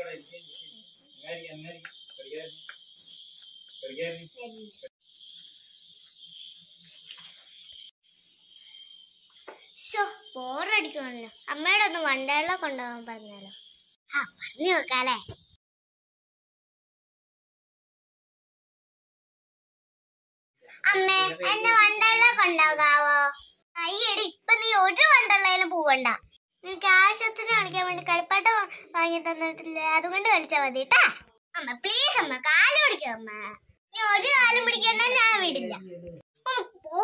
ബോറടിക്കുമല്ലോ അമ്മയുടെ ഒന്ന് വണ്ടവെള്ളം കൊണ്ടുപോകാൻ പറഞ്ഞാലോ ആ പറഞ്ഞു നോക്കാല്ലേ അമ്മേ എന്നെ വണ്ടവെള്ളം കൊണ്ടുപോകാവോ അയ്യടി ഇപ്പൊ നീ ഒരു വണ്ടവെള്ളയിലും പോവണ്ട നിനക്ക് ആവശ്യത്തിന് കളിക്കാൻ വേണ്ടി കളിപ്പാട്ടം വാങ്ങി തന്നിട്ടില്ലേ അതുകൊണ്ട് കളിച്ചാ മതി കേട്ടാ അമ്മ പ്ലീസ് അമ്മ കാല് പിടിക്കും അമ്മ നീ ഒരു കാലും പിടിക്കണ്ട ഞാൻ വിടില്ല ഉം, പോ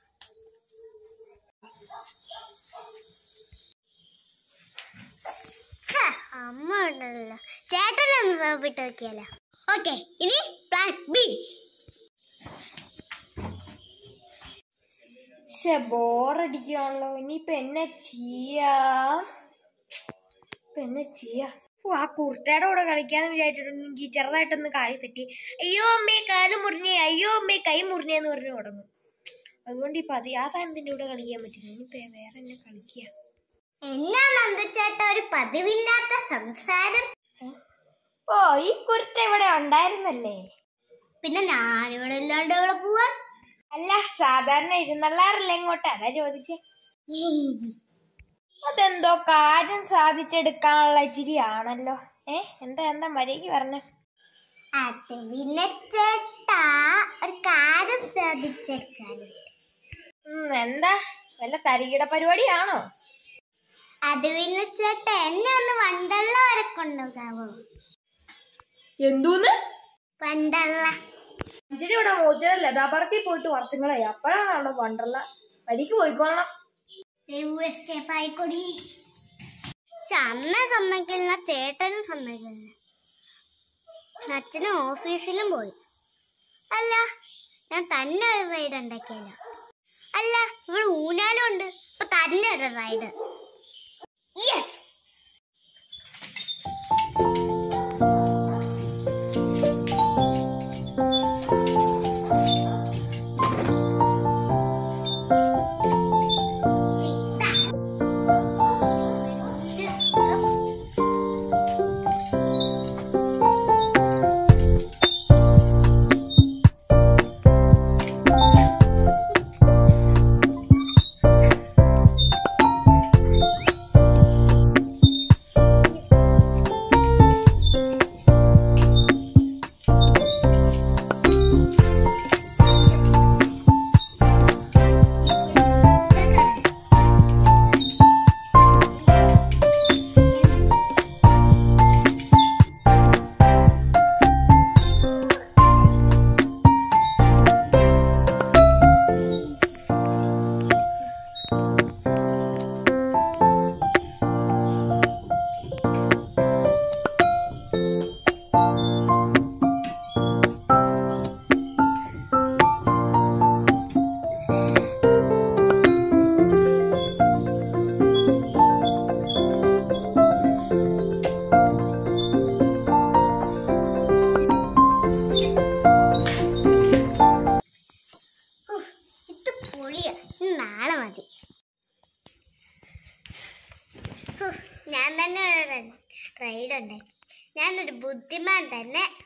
ഛ, അമ്മ ഉണ്ടല്ലോ ചേട്ടനൊന്ന് സോപ്പിട്ട് നോക്കിയാലോ ഓക്കെ ഇനി പ്ലാൻ ബി പക്ഷെ ബോറടിക്കുകയാണല്ലോ ഇനിയിപ്പൊ എന്നെ ചെയ്യാം ഇപ്പൊ എന്നെ ചെയ്യാ ഓ, ആ കുർട്ടയുടെ കൂടെ കളിക്കാന്ന് വിചാരിച്ചിട്ടുണ്ടെങ്കിൽ ചെറുതായിട്ടൊന്ന് കാലി തെറ്റി അയ്യോ അമ്മേ കാല് മുറിഞ്ഞേ അയ്യോ അമ്മേ കൈ മുറിഞ്ഞേന്ന് പറഞ്ഞു തുടങ്ങും അതുകൊണ്ട് ഇപ്പൊ അത് ആ സാധനത്തിന്റെ കൂടെ കളിക്കാൻ പറ്റില്ല ഇനിയിപ്പൊ വേറെ എന്നെ കളിക്കുക എന്നാ നന്ദുച്ചേട്ട ഒരു പതിവില്ലാത്ത സംസാരം ഓ ഈ കുർത്ത ഇവിടെ ഉണ്ടായിരുന്നല്ലേ പിന്നെ ഞാനിവിടെ ഇല്ലാണ്ട് ഇവിടെ പോവാൻ അല്ല സാധാരണ ഇരുന്നള്ളാറില്ല ഇങ്ങോട്ട് അതാ ചോദിച്ചേ അതെന്തോ കാര്യം സാധിച്ചെടുക്കാനുള്ള ചിരിയാണല്ലോ ഏ എന്താ എന്താ മര്യാദക്ക് പറഞ്ഞ അത് പിന്നെ ചേട്ടാ ഒരു കാര്യം സാധിച്ചെടുക്കാനുണ്ട് എന്താ വല്ല തരികിട പരിപാടിയാണോ അത് പിന്നെ ചേട്ടാ എന്നെ ഒന്ന് വണ്ടള്ള വരെ കൊണ്ടുപോകാവോ എന്തോന്ന് വണ്ടള്ള മനുഷ്യരെ ഇവിടെ മോചന ലതാപാർക്കിൽ പോയിട്ട് വർഷങ്ങളായി അപ്പോഴാണ് അവിടെ വണ്ടർല വരിക്ക് പോയിക്കോളണം എസ്കേപ്പ് ആയിക്കൊടി പക്ഷെ അമ്മ സമ്മതിക്കില്ല ചേട്ടനും സമ്മതിക്കില്ല അച്ഛനും ഓഫീസിലും പോയി അല്ല ഞാൻ തന്നെ ഒരു റൈഡ് ഉണ്ടാക്കിയല്ലോ അല്ല ഇവിടെ ഊനാലും ഉണ്ട് ഇപ്പൊ തന്നെ ഒരു റൈഡ് യെസ് ഉഫ്, ഇത് പൊളിയാ ഇനി നാളെ മതി ഉഫ്, ഞാൻ തന്നെ ഒരു റൈഡ് ഉണ്ടാക്കി ഞാനൊരു ബുദ്ധിമാൻ തന്നെ